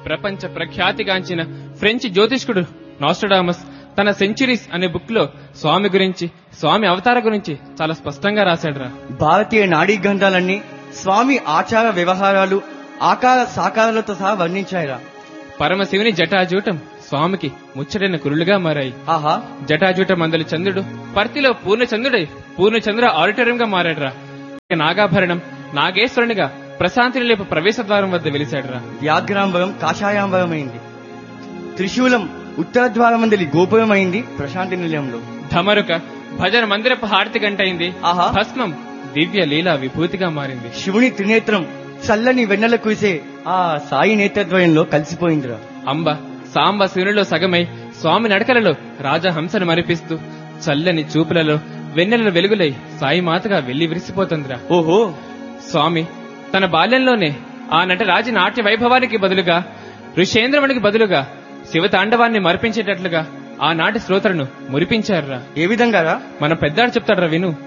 ప్రపంచ ప్రఖ్యాతిగాంచిన ఫ్రెంచ్ జ్యోతిష్కుడు నాస్టడామస్ తన సెంచురీస్ అనే బుక్ లో స్వామి గురించి స్వామి అవతార గురించి చాలా స్పష్టంగా రాశాడురా భారతీయ నాడీ గ్రంథాలన్నీ స్వామి ఆచార వ్యవహారాలు ఆకార సాకారాలతో సహా వర్ణించాయిరా పరమశివుని జటాజూటం స్వామికి ముచ్చటైన కురులుగా మారాయి ఆహా జటాజూట మందలి చంద్రుడు పర్తిలో పూర్ణచంద్రుడై పూర్ణచంద్ర ఆడిటోరియం గా మారాడురా ఇక నాగాభరణం నాగేశ్వరునిగా ప్రశాంతి నిలయపు ప్రవేశ ద్వారం వద్ద వెలిశాడురా వ్యాఘ్రాంబరం కాషాయాంబరం అయింది త్రిశూలం ఉత్తర ద్వారమందలి గోపురం అయింది ప్రశాంతి నిలయంలో ధమరుక భజన మందిరపు హారతి గంటైంది ఆహా. భస్మం దివ్య లీలా విభూతిగా మారింది శివుని త్రినేత్రం చల్లని వెన్నెల కురిసే ఆ సాయి నేత్రద్వయంలో కలిసిపోయిందిరా అంబ సాంబ శివునిలో సగమై స్వామి నడకలలో రాజహంసను మరిపిస్తూ చల్లని చూపులలో వెన్నెల వెలుగులై సాయి మాతగా వెళ్లి విరిసిపోతుందిరా ఓహో స్వామి తన బాల్యంలోనే ఆ నటరాజు నాట్య వైభవానికి బదులుగా ఋషేంద్రమునికి బదులుగా శివతాండవాన్ని మరిపించేటట్లుగా ఆనాటి శ్రోతలను మురిపించారురా ఏ విధంగా రా మన పెద్దాడు చెప్తాడురా విను